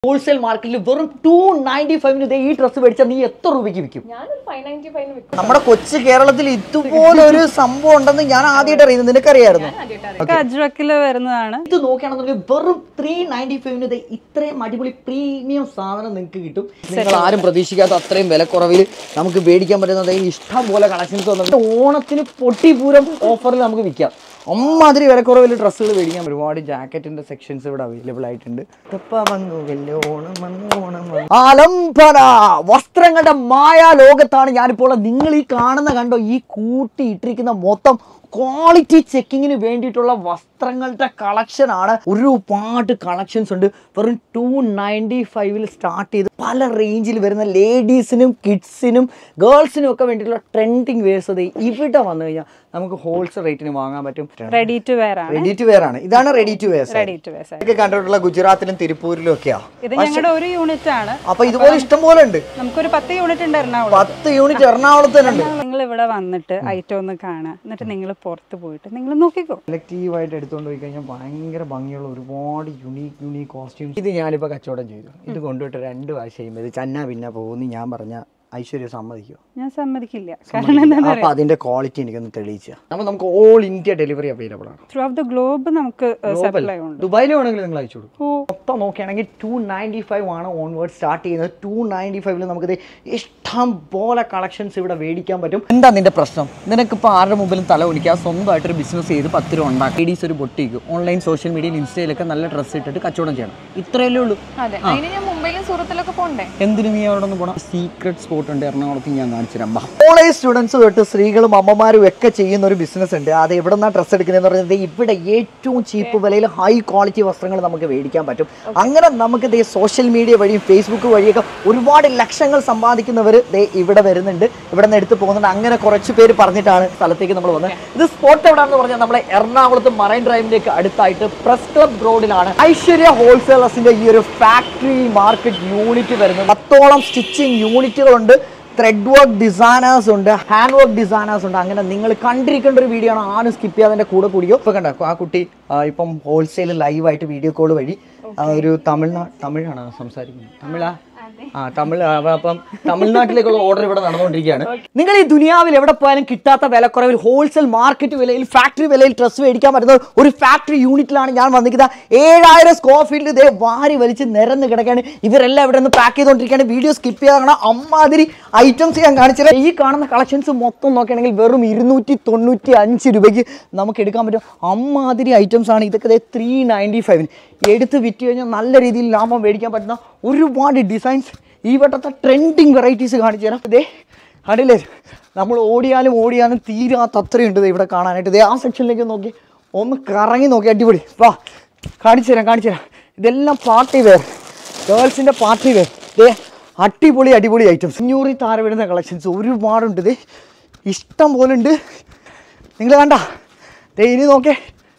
Wholesale മാർക്കറ്റിൽ വെറും to ninety ഫൈവിന് ഈ ഡ്രസ്സ് മേടിച്ചാൽ നീ എത്ര രൂപയ്ക്ക് വിൽക്കും ഞാനൊരു ഫൈവ് നയൻറ്റി ഫൈവിന് വിൽക്കും നമ്മുടെ കൊച്ചു കേരളത്തിൽ ഇതുപോലെ ഒരു സംഭവം ഉണ്ടെന്ന് ഞാൻ ആദ്യമായിട്ട് അറിയുന്നത് നിനക്കറിയായിരുന്നു ആദ്യമായിട്ട് അജ്രക്കിൽ വരുന്നതാണ് ഇത് നോക്കുകയാണെന്നുണ്ടെങ്കിൽ വെറും ത്രീ നയൻറ്റി ഫൈവിന് ഇത്രയും അടിപൊളി പ്രീമിയം സാധനം നിങ്ങൾക്ക് കിട്ടും നിങ്ങൾ ആരും പ്രതീക്ഷിക്കാത്ത അത്രയും വിലക്കുറവിൽ നമുക്ക് മേടിക്കാൻ പറ്റുന്നത് ഇഷ്ടം പോലെ കളക്ഷൻസ് വന്നിട്ട് ഓണത്തിന് പൊട്ടിപ്പൂരം ഓഫറിൽ നമുക്ക് വിൽക്കാം അമ്മാതിരി വിലക്കുറവിൽ ഡ്രസ്സുകൾ മേടിക്കാൻ ഒരുപാട് ജാക്കറ്റിന്റെ സെക്ഷൻസ് ഇവിടെ അവൈലബിൾ ആയിട്ടുണ്ട് ഇപ്പൊ വന്നു വലിയ ഓണം വന്നു ഓണം വന്നു. ആലംബന വസ്ത്രങ്ങളുടെ മായ ലോകത്താണ് ഞാനിപ്പോൾ ഉള്ളത്. നിങ്ങൾ ഈ കാണുന്ന കണ്ടോ ഈ കൂട്ടി ഇട്ടിരിക്കുന്ന മൊത്തം ക്വാളിറ്റി ചെക്കിങ്ങിന് വേണ്ടിയിട്ടുള്ള വസ്ത്രങ്ങളുടെ കളക്ഷൻ ആണ് ഒരുപാട് കളക്ഷൻസ് ഉണ്ട് വെറും ടു നയൻറ്റി ഫൈവിൽ സ്റ്റാർട്ട് ചെയ്ത് പല റേഞ്ചിൽ വരുന്ന ലേഡീസിനും കിഡ്സിനും ഗേൾസിനും ഒക്കെ വേണ്ടിയിട്ടുള്ള ട്രെൻഡിങ് വേഴ്സ് അത് ഇവിടെ വന്നു കഴിഞ്ഞാൽ നമുക്ക് ഹോൾസെയിൽ റേറ്റിന് വാങ്ങാൻ പറ്റും റെഡി ടു വെയർ ആണ് റെഡി ടു വെയർ ആണ് ഇതാണ് ready to wear ready to wear ഒക്കെ കണ്ടിട്ടുള്ള ഗുജറാത്തിലും തിരുപ്പൂരിലും ഒക്കെയാ ഇത് ഞങ്ങളുടെ ഒരു യൂണിറ്റ് ആണ് അപ്പൊ ഇതുപോലെ ഇഷ്ടം പോലെ ഉണ്ട് നമുക്കൊരു പത്ത് യൂണിറ്റ് ഉണ്ട് എറണാകുളം പത്ത് യൂണിറ്റ് എറണാകുളത്ത് തന്നെ ഉണ്ട് നിങ്ങൾ ഇവിടെ വന്നിട്ട് ഐറ്റം ഒന്ന് കാണുക എന്നിട്ട് നിങ്ങൾ പുറത്ത് പോയിട്ട് നിങ്ങൾ നോക്കിക്കോ സെലക്റ്റീവ് ആയിട്ട് എടുത്തുകൊണ്ട് പോയി കഴിഞ്ഞാൽ ഭയങ്കര ഭംഗിയുള്ള ഒരുപാട് യുണീക്ക് യുണീക്ക് കോസ്റ്റ്യൂംസ് ഇത് ഞാനിപ്പോൾ കച്ചവടം ചെയ്തു ഇത് കൊണ്ടുപോയിട്ട് രണ്ട് ആഴ്ച കഴിയുമ്പോൾ ഇത് ചന്ന പിന്നെ പോകുന്നു ഞാൻ പറഞ്ഞ ഐശ്വര്യ സമ്മതിക്കുമോ ഞാൻ സമ്മതിക്കില്ല കാരണം എന്താ അപ്പൊ അതിന്റെ ക്വാളിറ്റി എനിക്കൊന്ന് തെളിയിച്ച നമ്മൾ നമുക്ക് ഓൾ ഇന്ത്യ ഡെലിവറി അവൈലബിൾ ആണ് ത്രൂ ഓഫ് ദ ഗ്ലോബ് നമുക്ക് സപ്ലൈ ഉണ്ട് ദുബായിൽ വേണമെങ്കിൽ നിങ്ങൾ അയച്ചു കൊടുക്കും മൊത്തം നോക്കുകയാണെങ്കിൽ ടു നയൻറ്റി ഫൈവ് ആണ് ഓൺവേർഡ് സ്റ്റാർട്ട് ചെയ്യുന്നത് ടു നയൻറ്റി ഫൈവിൽ നമുക്കിത് ഇഷ്ടം പോലെ കളക്ഷൻസ് ഇവിടെ മേടിക്കാൻ പറ്റും എന്താ നിന്റെ പ്രശ്നം നിനക്കിപ്പോൾ ആരുടെ മുമ്പിലും തല കുണിക്കുക സ്വന്തമായിട്ടൊരു ബിസിനസ് ചെയ്ത് പത്ത് രൂപ ഉണ്ടാക്കി ലേഡീസ് ഒരു ബൊട്ടിക്ക് ഓൺലൈൻ സോഷ്യൽ മീഡിയയിൽ ഇൻസ്റ്റയിലൊക്കെ നല്ല ഡ്രസ്സ് ഇട്ടിട്ട് കച്ചവടം ചെയ്യണം ഇത്രയല്ലേ ഉള്ളൂ അതെ അതിന് ഞാൻ മുംബൈയിലും സൂറത്തിലൊക്കെ പോണ്ടേ എന്തിനു നീ അവിടെ നിന്ന് പോകണം സീക്രട്ട് സ്പോട്ട് ഉണ്ട് എറണാകുളത്ത് ഞാൻ കാണിച്ചു തരാം കോളേജ് സ്റ്റുഡൻസ് തൊട്ട് സ്ത്രീകളും അമ്മമാരും ഒക്കെ ചെയ്യുന്ന ഒരു ബിസിനസ് ഉണ്ട് അത് എവിടെ നിന്നാണ് ഡ്രസ്സ് എടുക്കുന്നതെന്ന് പറഞ്ഞത് ഇവിടെ ഏറ്റവും ചീപ്പ് വിലയിൽ ഹൈ ക്വാളിറ്റി വസ്ത്രങ്ങൾ നമുക്ക് മേടിക്കാൻ പറ്റും അങ്ങനെ നമുക്ക് ദേ സോഷ്യൽ മീഡിയ വഴിയും ഫേസ്ബുക്ക് വഴിയൊക്കെ ഒരുപാട് ലക്ഷങ്ങൾ സമ്പാദിക്കുന്നവർ ദേ ഇവിടെ വരുന്നുണ്ട് ഇവിടെ നിന്ന് എടുത്ത് പോകുന്നുണ്ട് അങ്ങനെ കുറച്ച് പേര് പറഞ്ഞിട്ടാണ് സ്ഥലത്തേക്ക് നമ്മൾ വന്നത് ഇത് സ്പോട്ട് എവിടെയാണെന്ന് പറഞ്ഞാൽ നമ്മളെ എറണാകുളത്ത് മറൈൻ ഡ്രൈവിലേക്ക് അടുത്തായിട്ട് പ്രസ് ക്ലബ് റോഡിലാണ് ഐശ്വര്യ ഹോൾസെയിലേഴ്സിന്റെ ഈ ഒരു ഫാക്ടറി മാർക്കറ്റ് യൂണിറ്റ് വരുന്നത് പത്തോളം സ്റ്റിച്ചിങ് യൂണിറ്റുകളുണ്ട് ത്രെഡ് വർക്ക് ഡിസൈനേഴ്സ് ഉണ്ട് ഹാൻഡ് വർക്ക് ഡിസൈനേഴ്സ് ഉണ്ട് അങ്ങനെ നിങ്ങൾ കണ്ടിരിക്കേണ്ട ഒരു വീഡിയോ ആണ് ആരും സ്കിപ്പ് ചെയ്യാതെ എൻ്റെ കൂടെ കൂടിയോ ഇപ്പൊ കണ്ട ആ കുട്ടി ആ, ഇപ്പം ഹോൾസെയിൽ ലൈവായിട്ട് വീഡിയോ കോൾ വഴി ആ, ഒരു തമിഴ്നാട് തമിഴാണ് സംസാരിക്കുന്നത് തമിഴാ ആ തമിഴ് ആ, അപ്പം തമിഴ്നാട്ടിലേക്കുള്ള ഓർഡർ ഇവിടെ നടന്നുകൊണ്ടിരിക്കുകയാണ് നിങ്ങൾ ഈ ദുനിയാവിൽ എവിടെ പോയാലും കിട്ടാത്ത വിലക്കുറവിൽ ഹോൾസെയിൽ മാർക്കറ്റ് വിലയിൽ ഫാക്ടറി വിലയിൽ ഡ്രസ്സ് മേടിക്കാൻ പറ്റുന്ന ഒരു ഫാക്ടറി യൂണിറ്റിലാണ് ഞാൻ വന്നിരിക്കുന്നത് ഏഴായിരം സ്ക്വയർ ഫീൽഡ് ഇതേ വാരി വലിച്ച് നിരന്ന് കിടക്കുകയാണ് ഇവരെല്ലാം ഇവിടെ നിന്ന് പാക്ക് ചെയ്തുകൊണ്ടിരിക്കുകയാണ് വീഡിയോ സ്കിപ്പ് ചെയ്താണ് അമ്മാതിരി ഐറ്റംസ് ഞാൻ കാണിച്ചത് ഈ കാണുന്ന കളക്ഷൻസ് മൊത്തം നോക്കുകയാണെങ്കിൽ വെറും ഇരുന്നൂറ്റി തൊണ്ണൂറ്റി അഞ്ച് രൂപയ്ക്ക് നമുക്ക് എടുക്കാൻ പറ്റും അമ്മാതിരി ഐറ്റംസ് ആണ് ഇതൊക്കെ ത്രീ നയൻറ്റി ഫൈവിന് എടുത്ത് വിറ്റ് കഴിഞ്ഞാൽ നല്ല രീതിയിൽ ലാഭം മേടിക്കാൻ പറ്റുന്ന ഒരുപാട് ഡിസൈൻസ് ഈ വട്ടത്തെ ട്രെൻഡിങ് വെറൈറ്റീസ് കാണിച്ചു തരാം ഇതേ കണ്ടില്ലേ നമ്മൾ ഓടിയാലും ഓടിയാലും തീരാത്ത അത്രയുണ്ട് ദേ ഇവിടെ കാണാനായിട്ട് ഇതേ ആ സെക്ഷനിലേക്ക് നോക്കി ഒന്ന് കറങ്ങി നോക്കി അടിപൊളി വാ കാണിച്ചു തരാം കാണിച്ചു തരാം ഇതെല്ലാം പാർട്ടി വെയർ ഗേൾസിൻ്റെ പാർട്ടി വെയർ ദേ അടിപൊളി അടിപൊളി ഐറ്റംസ് അഞ്ഞൂറിൽ താഴെ വരുന്ന കളക്ഷൻസ് ഒരുപാടുണ്ട് ദേ ഇഷ്ടം പോലെ ഉണ്ട് നിങ്ങൾ കണ്ട ദേ ഇനി നോക്കേ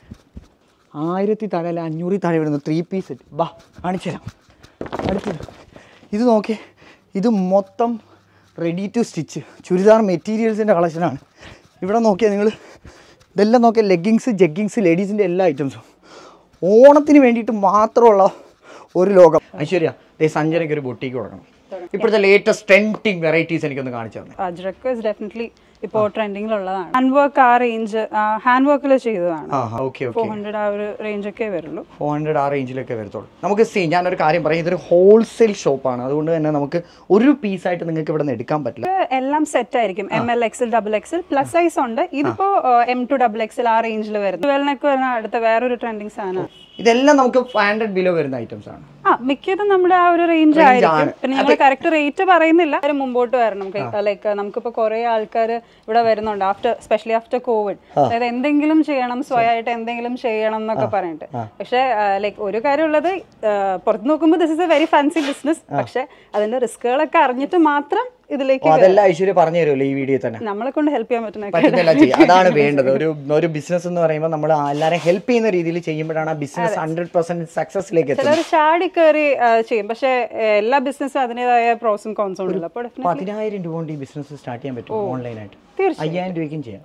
ആയിരത്തി താഴെ അല്ല അഞ്ഞൂറിൽ താഴെ വരുന്ന ത്രീ പീസ് സെറ്റ് ബാ കാണിച്ചു തരാം അടുത്തത് ഇത് നോക്കേ ഇത് മൊത്തം റെഡി ടു സ്റ്റിച്ച് ചുരിദാർ മെറ്റീരിയൽസിൻ്റെ കളക്ഷനാണ് ഇവിടെ നോക്കിയാൽ നിങ്ങൾ ഇതെല്ലാം നോക്കിയാൽ ലെഗിങ്സ് ജഗ്ഗിങ്സ് ലേഡീസിൻ്റെ എല്ലാ ഐറ്റംസും ഓണത്തിന് വേണ്ടിയിട്ട് മാത്രമുള്ള ഒരു ലോകം ഐശ്വര്യ ദേ സഞ്ജനയ്ക്ക് ഒരു ബൊട്ടിക്ക് കൊടുക്കണം ഇപ്പോഴത്തെ ലേറ്റസ്റ്റ് ട്രെൻഡിങ് വെറൈറ്റീസ് എനിക്കൊന്ന് കാണിച്ചു തന്നെ അജ്രക്ക് ഇസ് ഡെഫിനറ്റ്ലി ഇപ്പോൾ ട്രെൻഡിങ്ങിലുള്ളതാണ് ഹാൻഡ് വർക്ക് ആ റേഞ്ച് ഹാൻഡ് വർക്കിൽ ചെയ്തതാണ് ആ ഓക്കെ ഓക്കെ ഫോർ ഹൺഡ്രഡ് ആ ഒരു റേഞ്ചൊക്കെ വരുള്ളൂ ഫോർ ഹൺഡ്രഡ് ആ റേഞ്ചിലൊക്കെ വരത്തുള്ളൂ നമുക്ക് സീ ഞാനൊരു കാര്യം പറയാം ഇതൊരു ഹോൾസെയിൽ ഷോപ്പാണ് അതുകൊണ്ട് തന്നെ നമുക്ക് ഒരു പീസായിട്ട് നിങ്ങൾക്ക് ഇവിടെ നിന്ന് എടുക്കാൻ പറ്റില്ല ഇത് എല്ലാം സെറ്റ് ആയിരിക്കും M L XL double XL plus size ഉണ്ട് ഇതിപ്പോ എം ടു ഡബിൾ എക്സൽ ആ റേഞ്ചിൽ വരുന്നു ട്വൽവിനൊക്കെ വരുന്ന അടുത്ത വേറൊരു ട്രെൻഡിങ് സാധനം ഇതെല്ലാം നമുക്ക് ഫൈവ് ഹൺഡ്രഡ് ബിലോ വരുന്ന ഐറ്റംസ് ആണ് ആ മിക്കതും നമ്മുടെ ആ ഒരു റേഞ്ച് Range ആയിരിക്കും ആണ്. പിന്നെ ഞങ്ങൾ കറക്റ്റ് റേറ്റ് പറയുന്നില്ല അവര് മുമ്പോട്ട് വരണം ലൈക്ക് നമുക്കിപ്പോ കുറെ ആൾക്കാർ ഇവിടെ വരുന്നുണ്ട് ആഫ്റ്റർ സ്പെഷ്യലി ആഫ്റ്റർ കോവിഡ് അതായത് എന്തെങ്കിലും ചെയ്യണം സ്വയമായിട്ട് എന്തെങ്കിലും ചെയ്യണം എന്നൊക്കെ പറഞ്ഞിട്ട് പക്ഷെ ലൈക്ക് ഒരു കാര്യമുള്ളത് പുറത്ത് നോക്കുമ്പോൾ this is a very fancy business പക്ഷെ അതിന്റെ റിസ്കുകളൊക്കെ അറിഞ്ഞിട്ട് മാത്രം ഇതിലേക്ക് അപ്പോൾ അതെല്ലാം ഐശ്വര്യ പറഞ്ഞു തരുമല്ലോ ഈ വീഡിയോ തന്നെ നമ്മളെ കൊണ്ട് ഹെൽപ്പ് ചെയ്യാൻ പറ്റുന്ന പറ്റുന്നില്ല ചെയ്യാം അതാണ് വേണ്ടത് ഒരു ഒരു ബിസിനസ് എന്ന് പറയുമ്പോൾ നമ്മൾ എല്ലാവരും ഹെൽപ്പ് ചെയ്യുന്ന രീതിയിൽ ചെയ്യുമ്പോഴാണ് ആ ബിസിനസ് ഹൺഡ്രഡ് പെർസെന്റ് സക്സസിലേക്ക് എത്തുന്നത് ചിലർ ചാടി കയറി ആ, ചെയ്യും പക്ഷെ എല്ലാ ബിസിനസ്സും അതിൻ്റെതായ പ്രോസും കോൺസും ഉണ്ടല്ലോ അപ്പോൾ പതിനായിരം രൂപ കൊണ്ട് ഈ ബിസിനസ് സ്റ്റാർട്ട് ചെയ്യാൻ പറ്റും ഓൺലൈനായിട്ട് തീർച്ചയായും. അയ്യായിരം രൂപയ്ക്കും ചെയ്യാം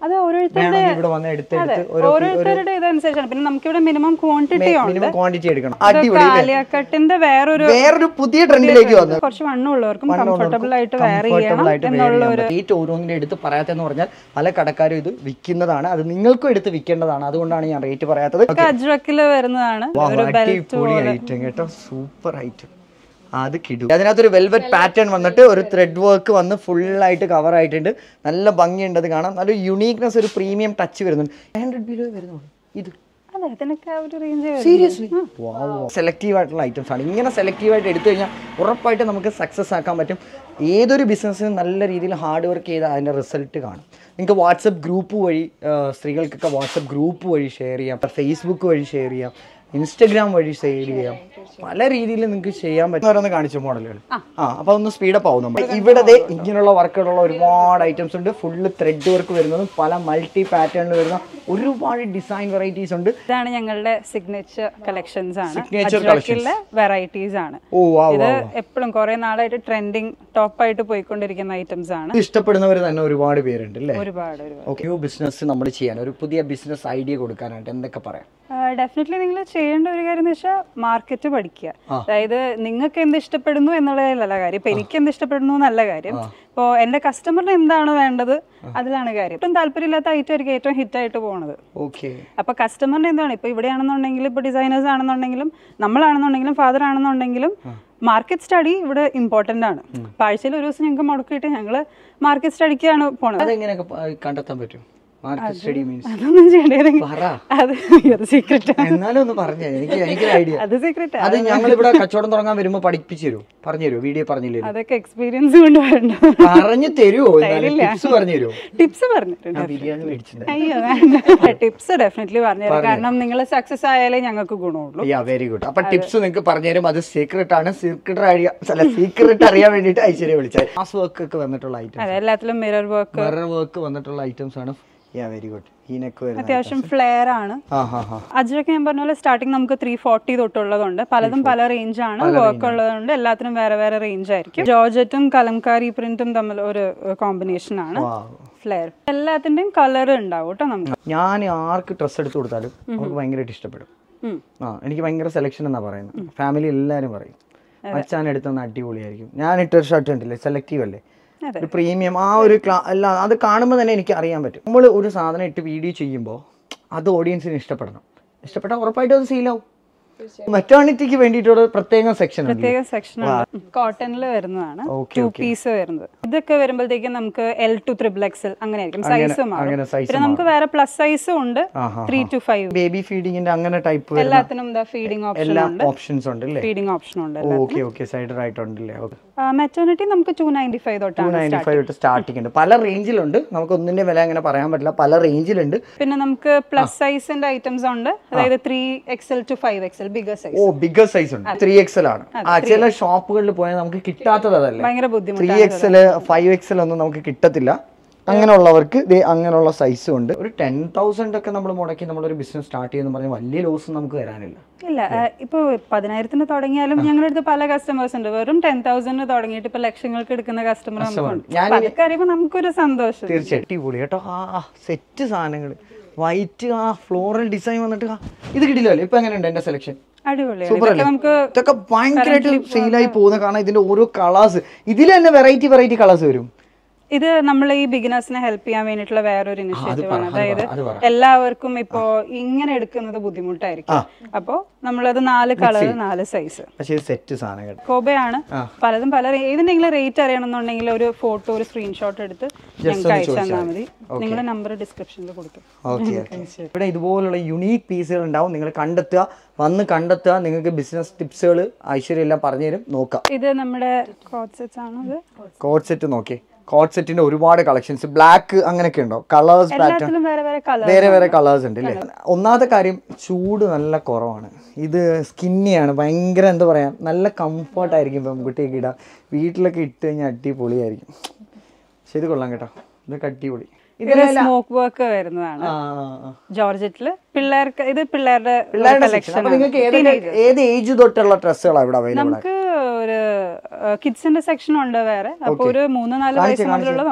അത് ഓരോരുത്തരുടെ വേണമെങ്കിൽ ഇവിടെ വന്ന് എടുത്തെടുത്ത് അതെ ഓരോ ഓരോരുത്തരുടെ ഇതനുസരിച്ചാണ് പിന്നെ നമുക്കിവിടെ മിനിമം ക്വാണ്ടിറ്റി ഉണ്ട് മിനിമം ക്വാണ്ടിറ്റി എടുക്കണം അടിപൊളി കാലിയാക്കട്ടിന്റെ വേറൊരു വേറൊരു പുതിയ ട്രെൻഡിലേക്ക് വന്നു കുറച്ച് വണ്ണുള്ളവർക്കും കംഫർട്ടബിൾ ആയിട്ട് വെയർ Comfortable ചെയ്യണം ആയിട്ട് wear എന്നുള്ള ചെയ്യാൻ പറ്റും. റേറ്റ് ഓരോന്നിന്റെ എടുത്ത് പറയാത്തെന്ന് പറഞ്ഞാൽ പല കടക്കാരും ഇത് വിൽക്കുന്നതാണ് അത് നിങ്ങൾക്കും എടുത്ത് വിൽക്കേണ്ടതാണ് അതുകൊണ്ടാണ് ഞാൻ റേറ്റ് പറയാത്തത് അജ്രക്കില് വരുന്നതാണ് ഒരു ബെൽറ്റ് അടിപൊളി ഐറ്റം കേട്ടോ സൂപ്പർ ഐറ്റം അത് കിടും അതിനകത്തൊരു വെൽവെറ്റ് പാറ്റേൺ വന്നിട്ട് ഒരു ത്രെഡ് വർക്ക് വന്ന് full ആയിട്ട് കവർ ആയിട്ടുണ്ട് നല്ല ഭംഗിയുണ്ട് അത് കാണാം നല്ല യുണീക്നെസ് ഒരു പ്രീമിയം ടച്ച് വരുന്നുണ്ട് ഹൺഡ്രഡ് ബിലോ വരുന്നുള്ളൂ ഇത് അതെ ഇതിനൊക്കെ ആ ഒരു റേഞ്ച് സീരിയസ്ലി സെലക്റ്റീവ് ആയിട്ടുള്ള ഐറ്റംസ് ആണ് ഇങ്ങനെ സെലക്റ്റീവ് ആയിട്ട് എടുത്തു കഴിഞ്ഞാൽ ഉറപ്പായിട്ട് നമുക്ക് സക്സസ് ആക്കാൻ പറ്റും ഏതൊരു ബിസിനസ്സിനും നല്ല രീതിയിൽ ഹാർഡ് വർക്ക് ചെയ്താൽ അതിൻ്റെ റിസൾട്ട് കാണും നിങ്ങൾക്ക് വാട്സപ്പ് ഗ്രൂപ്പ് വഴി ആ, സ്ത്രീകൾക്കൊക്കെ വാട്സപ്പ് ഗ്രൂപ്പ് വഴി ഷെയർ ചെയ്യാം ഫേസ്ബുക്ക് വഴി ഷെയർ ചെയ്യാം ഇൻസ്റ്റഗ്രാം വഴി ഷെയർ ചെയ്യാം പല രീതിയിൽ നിങ്ങൾക്ക് ചെയ്യാൻ പറ്റും ഓരോന്ന് കാണിച്ചു മോഡലുകൾ ആ അപ്പോൾ ഒന്ന് സ്പീഡപ്പ് ആവും നമ്മൾ ഇവിടെ ദേ ഇങ്ങനെയുള്ള വർക്കുകളുള്ള ഒരുപാട് ഐറ്റംസ് ഉണ്ട് ഫുള്ള് ത്രെഡ് വർക്ക് വരുന്നതും പല മൾട്ടി പാറ്റേണിൽ വരുന്ന ഒരുപാട് ഡിസൈൻ വെറൈറ്റീസ് ഉണ്ട് ഇതാണ് ഞങ്ങളുടെ സിഗ്നേച്ചർ കളക്ഷൻസ് ആണ് Signature അജ്രക്കിലെ വെറൈറ്റീസ് ആണ് ഓ വാ ഇത് എപ്പോഴും കുറെ നാളായിട്ട് ട്രെൻഡിങ് ടോപ്പായിട്ട് പോയിക്കൊണ്ടിരിക്കുന്ന ഐറ്റംസ് ആണ് ഇത് ഇഷ്ടപ്പെടുന്നവർ തന്നെ ഒരുപാട് പേരുണ്ട് അല്ലേ ഒരുപാട് ഒരുപാട് ഓക്കെ ന്യൂ ബിസിനസ് നമ്മൾ ചെയ്യാൻ ഒരു പുതിയ ബിസിനസ് ഐഡിയ കൊടുക്കാനായിട്ട് എന്തൊക്കെ പറയാം ഡെഫിനറ്റ്ലി നിങ്ങൾ ചെയ്യേണ്ട ഒരു കാര്യം എന്ന് വെച്ചാൽ മാർക്കറ്റ് പഠിക്കുക അതായത് നിങ്ങൾക്ക് എന്ത് ഇഷ്ടപ്പെടുന്നു എന്നുള്ളതിലല്ല കാര്യം ഇപ്പൊ എനിക്ക് എന്ത് ഇഷ്ടപ്പെടുന്നു എന്നല്ല കാര്യം ഇപ്പോൾ എൻ്റെ കസ്റ്റമറിന് എന്താണ് വേണ്ടത് അതിലാണ് കാര്യം ഏറ്റവും താല്പര്യമില്ലാത്ത ഐറ്റം ആയിരിക്കും ഏറ്റവും ഹിറ്റ് ആയിട്ട് പോകുന്നത് ഓക്കെ അപ്പൊ കസ്റ്റമറിന് എന്താണ് ഇപ്പൊ ഇവിടെയാണെന്നുണ്ടെങ്കിലും ഇപ്പൊ ഡിസൈനേഴ്സ് ആണെന്നുണ്ടെങ്കിലും നമ്മളാണെന്നുണ്ടെങ്കിലും ഫാദർ ആണെന്നുണ്ടെങ്കിലും മാർക്കറ്റ് സ്റ്റഡി ഇവിടെ ഇമ്പോർട്ടന്റ് ആണ് അപ്പൊ ആഴ്ചയിൽ ഒരു ദിവസം ഞങ്ങൾക്ക് മുടക്കിയിട്ട് ഞങ്ങൾ മാർക്കറ്റ് സ്റ്റഡിക്കാണ് പോണത് അതെങ്ങനെയൊക്കെ പ- കണ്ടെത്താൻ പറ്റും മാർക്കറ്റ് സ്റ്റഡി മീൻസ് അതൊന്നും ചെയ്യേണ്ടതെങ്കിൽ പറ അത് അത് സീക്രട്ട് എന്നാലും ഒന്ന് പറഞ്ഞു എനിക്ക് എനിക്കൊരു ഐഡിയ അത് സീക്രട്ട് അത് ഞങ്ങൾ ഇവിടെ കച്ചവടം തുടങ്ങാൻ വരുമ്പോൾ പഠിപ്പിച്ചു തരുമോ പറഞ്ഞു തരുമോ വീഡിയോ പറഞ്ഞില്ലേ അതൊക്കെ എക്സ്പീരിയൻസ് കൊണ്ട് വരണ്ട പറഞ്ഞു തരുമോ എന്നാലും ടിപ്സ് പറഞ്ഞു തരുമോ ടിപ്സ് പറഞ്ഞിട്ടുണ്ട് ബിരിയാണി മേടിച്ചിട്ടുണ്ട് അയ്യോ വേണ്ട ടിപ്സ് ഡെഫിനറ്റ്ലി പറഞ്ഞുതരാം കാരണം നിങ്ങൾ സക്സസ് ആയാലേ ഞങ്ങൾക്ക് ഗുണമുള്ളൂ യാ വെരി ഗുഡ് അപ്പൊ ടിപ്സ് നിങ്ങൾക്ക് പറഞ്ഞുതരും അത് സീക്രട്ട് ആണ് സീക്രട്ട് അറിയാം അല്ല സീക്രട്ട് അറിയാൻ വേണ്ടിയിട്ട് ഐശ്വര്യ വിളിച്ചത് മാസ് വർക്ക് ഒക്കെ വന്നിട്ടുള്ള ഐറ്റം അതെ എല്ലാത്തിലും മിറർ വർക്ക് വേറെ വർക്ക് വന്നിട്ടുള്ള ഐറ്റംസ് ആണ് യാ വെരി ഗുഡ് ഈ നെക്ക് വരുന്നത് അത്യാവശ്യം ഫ്ലെയർ ആണ് ആ ഹാ ഹാ അജ്രക്ക് ഞാൻ പറഞ്ഞ പോലെ സ്റ്റാർട്ടിങ് നമുക്ക് ത്രീ ഫോർട്ടി തൊട്ടുള്ളതുണ്ട് പലതും പല റേഞ്ച് ആണ് വർക്ക് ഉള്ളതുകൊണ്ട് എല്ലാത്തിനും വേറെ വേറെ റേഞ്ച് ആയിരിക്കും ജോർജറ്റും കലംകാരി പ്രിന്റും തമ്മിൽ ഒരു കോമ്പിനേഷൻ ആണ് ഫ്ലെയർ എല്ലാത്തിന്റെയും കളർ ഉണ്ടാവും കേട്ടോ നമുക്ക് ഞാൻ ആർക്ക് ഡ്രസ്സ് എടുത്ത് കൊടുത്താലും നമുക്ക് ഭയങ്കരമായിട്ട് ഇഷ്ടപ്പെടും ഉം. ആ എനിക്ക് ഭയങ്കര സെലക്ഷൻ എന്നാ പറയുന്നത് ഫാമിലി എല്ലാവരും പറയും അച്ഛൻ എടുത്തൊന്ന് അടിപൊളിയായിരിക്കും ഞാൻ ഇട്ടൊരു ഷർട്ട് ഉണ്ടല്ലേ സെലക്റ്റീവ് അല്ലേ അതെ. ഒരു പ്രീമിയം ആ ഒരു ക്ലാ അല്ല അത് കാണുമ്പോൾ തന്നെ എനിക്ക് അറിയാൻ പറ്റും നമ്മൾ ഒരു സാധനം ഇട്ട് വീഡിയോ ചെയ്യുമ്പോൾ അത് ഓഡിയൻസിന് ഇഷ്ടപ്പെടണം ഇഷ്ടപ്പെട്ടാൽ ഉറപ്പായിട്ടും അത് സീലാവും മെറ്റേണിറ്റിക്ക് വേണ്ടിയിട്ടുള്ള പ്രത്യേകം സെക്ഷൻ ഉണ്ട് പ്രത്യേക സെക്ഷൻ കോട്ടണിൽ വരുന്നതാണ് Okay, ടു പീസ് വരുന്നത് ഇതൊക്കെ വരുമ്പോഴത്തേക്കും നമുക്ക് എൽ ടു ത്രിബിൾ എക്സൽ അങ്ങനെ ആയിരിക്കും സൈസ് മാറും അങ്ങനെ size പിന്നെ നമുക്ക് വേറെ പ്ലസ് സൈസും ഉണ്ട് ആഹാ, ത്രീ ടു ഫൈവ് ബേബി ഫീഡിങ്ങിന്റെ അങ്ങനെ ടൈപ്പ് എല്ലാത്തിനും ഫീഡിംഗ് ഓപ്ഷൻ എല്ലാ ഉണ്ട് ഓപ്ഷൻസ് ഉണ്ട് അല്ലേ ഫീഡിംഗ് ഓപ്ഷൻ ഉണ്ട് ഓക്കെ ഓക്കെ സൈഡ് റൈറ്റ് ഉണ്ടല്ലേ ഓക്കെ മെറ്റേണിറ്റി നമുക്ക് ടു നയൻറ്റി ഫൈവ് ടു തൊട്ടാണ് നയൻറ്റി ഫൈവ് തൊട്ട് സ്റ്റാർട്ടിംഗ് ഉണ്ട് പല റേഞ്ചിലുണ്ട് നമുക്ക് ഒന്നിന്റെ വില അങ്ങനെ പറയാൻ പറ്റില്ല പല റേഞ്ചിലുണ്ട് പിന്നെ നമുക്ക് പ്ലസ് സൈസിന്റെ ഐറ്റംസ് ഉണ്ട് അതായത് three XL two five XL bigger size ഓ ബിഗർ സൈസ് ഉണ്ട് ത്രീ എക്സൽ ആണ് ആ ചില ഷോപ്പുകളിൽ പോയാൽ നമുക്ക് കിട്ടാത്തത് അതല്ലേ ഭയങ്കര ബുദ്ധിമുട്ട് ത്രീ എക്സൽ ഫൈവ് എക്സൽ ഒന്നും നമുക്ക് കിട്ടത്തില്ല അങ്ങനെയുള്ളവർക്ക് ദേ അങ്ങനെയുള്ള സൈസും ഉണ്ട് ഒരു ടെൻ തൗസൻഡ് ഒക്കെ നമ്മൾ മുടക്കി നമ്മളൊരു ബിസിനസ് സ്റ്റാർട്ട് ചെയ്യുന്ന പറഞ്ഞാൽ വലിയ ലോസ് നമുക്ക് വരാനില്ല ഇല്ല ആ, ഇപ്പൊ പതിനായിരത്തിന് തുടങ്ങിയാലും ഞങ്ങളുടെ അടുത്ത് പല കസ്റ്റമേഴ്സ് ഉണ്ട് വെറും ടെൻ തൗസൻഡ് തുടങ്ങിയിട്ട് ഇപ്പൊ ലക്ഷങ്ങൾക്ക് എടുക്കുന്ന കസ്റ്റമർ നമുക്കുണ്ട് ഞാൻ അപ്പൊ അതൊക്കെ അറിയുമ്പോൾ നമുക്കൊരു സന്തോഷം തീർച്ചയായിട്ടും അടിപൊളി കേട്ടോ ആ സെറ്റ് സാധനങ്ങൾ വൈറ്റ് ആ ഫ്ലോറൽ ഡിസൈൻ വന്നിട്ട് ആ, ഇത് കിട്ടില്ലല്ലോ ഇപ്പൊ എങ്ങനെയുണ്ട് എന്റെ സെലക്ഷൻ അടിപൊളിയാണ് സൂപ്പർ ഇതൊക്കെ അല്ലേ നമുക്ക് ഇതൊക്കെ ഭയങ്കരമായിട്ട് സെയിലായി പോകുന്ന കാരണം ഇതിന്റെ ഓരോ കളേഴ്സ് ഇതിൽ തന്നെ വെറൈറ്റി വെറൈറ്റി കളേഴ്സ് വരും ഇത് നമ്മൾ ഈ ബിഗിനേഴ്സിനെ ഹെൽപ്പ് ചെയ്യാൻ വേണ്ടിയിട്ടുള്ള വേറൊരു ഇനിഷ്യേറ്റീവ് ആണ് അതായത് അത് പറ. എല്ലാവർക്കും ഇപ്പോ ഇങ്ങനെ എടുക്കുന്നത് ബുദ്ധിമുട്ടായിരിക്കും അപ്പോ നമ്മളത് നാല് കളർ നാല് സൈസ് പക്ഷേ ഇത് സെറ്റ് സാധനം കേട്ടോ കോബയാണ് പലതും പല റേ- ഏതിനെങ്കിലും റേറ്റ് അറിയണമെന്നുണ്ടെങ്കിൽ ഒരു ഫോട്ടോ ഒരു സ്ക്രീൻഷോട്ട് എടുത്ത് ഞങ്ങൾക്ക് അയച്ചു തന്നാൽ മതി നിങ്ങളുടെ നമ്പർ ഡിസ്ക്രിപ്ഷനിൽ കൊടുക്കും ഓക്കെ ഇവിടെ ഇതുപോലുള്ള യുണീക്ക് പീസുകൾ ഉണ്ടാവും നിങ്ങൾ കണ്ടെത്തുക വന്ന് കണ്ടെത്തുക നിങ്ങൾക്ക് ബിസിനസ് ടിപ്സുകൾ ഐശ്വര്യം എല്ലാം പറഞ്ഞു തരും നോക്കാം ഇത് നമ്മുടെ കോഡ് സെറ്റ്സ് ആണത് കോഡ് സെറ്റ് നോക്കി കോഡ് സെറ്റിന്റെ ഒരുപാട് കളക്ഷൻസ് ബ്ലാക്ക് അങ്ങനെയൊക്കെ ഉണ്ടോ കളേഴ്സ് പാറ്റേൺ എല്ലാത്തിലും വേറെ വേറെ കളർ വേറെ വേറെ കളേഴ്സ് ഉണ്ട് അല്ലേ ഒന്നാമത്തെ കാര്യം ചൂട് നല്ല കുറവാണ് ഇത് സ്കിന്നിയാണ് ഭയങ്കര എന്താ പറയാ നല്ല കംഫർട്ടായിരിക്കും പെൺകുട്ടിയൊക്കെ ഇടാം വീട്ടിലൊക്കെ ഇട്ട് കഴിഞ്ഞാൽ അടിപൊളിയായിരിക്കും പക്ഷെ ഇത് കൊള്ളാം കേട്ടോ ഇതൊക്കെ അടിപൊളി ഇത് സ്മോക്ക് വർക്ക് വരുന്നതാണ് ആ, ആ, ആ. ജോർജറ്റില് പിള്ളേർക്ക് ഇത് പിള്ളേരുടെ പിള്ളേരുടെ സെക്ഷൻ അപ്പൊ നിങ്ങൾക്ക് ഏത് ഏത് ഏജ് തൊട്ടുള്ള ഡ്രസ്സുകളാണ് ഇവിടെ അവൈലബിൾ നമുക്ക് ഒരു കിഡ്സിന്റെ സെക്ഷൻ ഉണ്ട് വേറെ അപ്പൊ ഒരു മൂന്ന് നാല് വയസ്സ് മുതലുള്ളതുണ്ട്